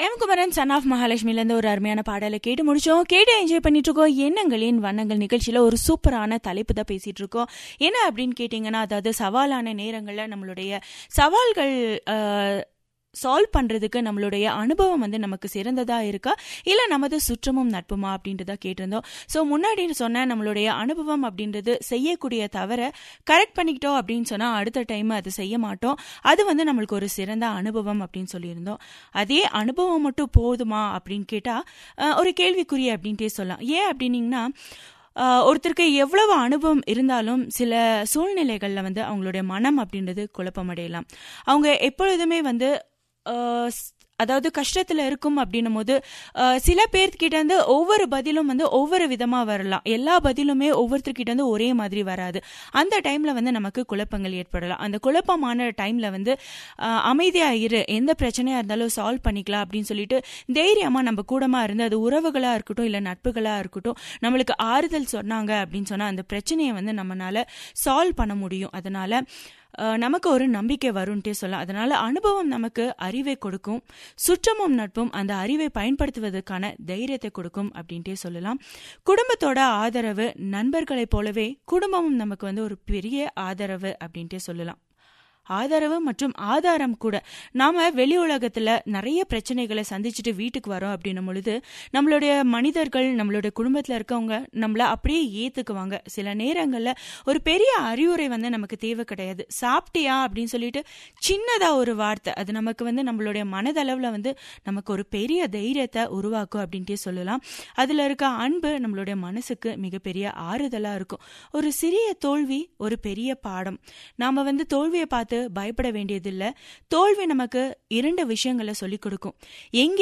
M Kumaran son of மகாலட்சுமிலேருந்து ஒரு அருமையான பாடலை கேட்டு முடிச்சோம் கேட்டு என்ஜாய் பண்ணிட்டு இருக்கோம் எண்ணங்களின் வண்ணங்கள் நிகழ்ச்சியில் ஒரு சூப்பரான தலைப்பு தான் பேசிட்டு இருக்கோம் என்ன அப்படின்னு கேட்டிங்கன்னா அதாவது சவாலான நேரங்களில் நம்மளுடைய சவால்கள் சால்வ் பண்ணுறதுக்கு நம்மளுடைய அனுபவம் வந்து நமக்கு சிறந்ததா இருக்கா இல்லை நமது சுற்றமும் நட்புமா அப்படின்றத கேட்டிருந்தோம் ஸோ முன்னாடி சொன்ன நம்மளுடைய அனுபவம் அப்படின்றது செய்யக்கூடிய தவிர கரெக்ட் பண்ணிக்கிட்டோம் அப்படின்னு சொன்னால் அடுத்த டைம் அது செய்ய மாட்டோம் அது வந்து நம்மளுக்கு ஒரு சிறந்த அனுபவம் அப்படின்னு சொல்லியிருந்தோம் அதே அனுபவம் மட்டும் போதுமா அப்படின்னு கேட்டால் ஒரு கேள்விக்குறி அப்படின்ட்டே சொல்லலாம் ஏன் அப்படின்னீங்கன்னா ஒருத்தருக்கு எவ்வளவு அனுபவம் இருந்தாலும் சில சூழ்நிலைகளில் வந்து அவங்களுடைய மனம் அப்படின்றது குழப்பமடையலாம் அவங்க எப்பொழுதுமே வந்து அதாவது கஷ்டத்தில் இருக்கும் அப்படின்னும் போது சில பேர்கிட்ட இருந்து ஒவ்வொரு பதிலும் வந்து ஒவ்வொரு விதமாக வரலாம் எல்லா பதிலுமே ஒவ்வொருத்தர்கிட்ட இருந்து ஒரே மாதிரி வராது அந்த டைமில் வந்து நமக்கு குழப்பங்கள் ஏற்படலாம் அந்த குழப்பமான டைமில் வந்து அமைதியாக இரு எந்த பிரச்சனையாக இருந்தாலும் சால்வ் பண்ணிக்கலாம் அப்படின்னு சொல்லிட்டு தைரியமாக நம்ம கூடமாக இருந்து அது உறவுகளாக இருக்கட்டும் இல்லை நட்புகளாக இருக்கட்டும் நம்மளுக்கு ஆறுதல் சொன்னாங்க அப்படின்னு சொன்னால் அந்த பிரச்சனையை வந்து நம்மளால சால்வ் பண்ண முடியும் அதனால நமக்கு ஒரு நம்பிக்கை வரும்ட்டே சொல்லலாம் அதனால அனுபவம் நமக்கு அறிவை கொடுக்கும் சுற்றமும் நட்பும் அந்த அறிவை பயன்படுத்துவதற்கான தைரியத்தை கொடுக்கும் அப்படின்ட்டே சொல்லலாம் குடும்பத்தோட ஆதரவு நண்பர்களைப் போலவே குடும்பமும் நமக்கு வந்து ஒரு பெரிய ஆதரவு அப்படின்ட்டே சொல்லலாம் ஆதரவு மற்றும் ஆதாரம் கூட நாம வெளி உலகத்துல நிறைய பிரச்சனைகளை சந்திச்சுட்டு வீட்டுக்கு வரோம் அப்படின்னும் பொழுது நம்மளுடைய மனிதர்கள் நம்மளுடைய குடும்பத்துல இருக்கவங்க நம்மள அப்படியே ஏத்துக்குவாங்க சில நேரங்கள்ல ஒரு பெரிய அறிவுரை வந்து நமக்கு தேவை கிடையாது சாப்பிட்டியா அப்படின்னு சொல்லிட்டு சின்னதா ஒரு வார்த்தை அது நமக்கு வந்து நம்மளுடைய மனதளவுல வந்து நமக்கு ஒரு பெரிய தைரியத்தை உருவாக்கும் அப்படின்ட்டே சொல்லலாம் அதுல இருக்க அன்பு நம்மளுடைய மனசுக்கு மிகப்பெரிய ஆறுதலா இருக்கும் ஒரு சிறிய தோல்வி ஒரு பெரிய பாடம் நாம வந்து தோல்வியை பார்த்து பயப்பட வேண்டியதில்லை தோல்வி நமக்கு இரண்டு விஷயங்களை சொல்லிக் கொடுக்கும் எங்கே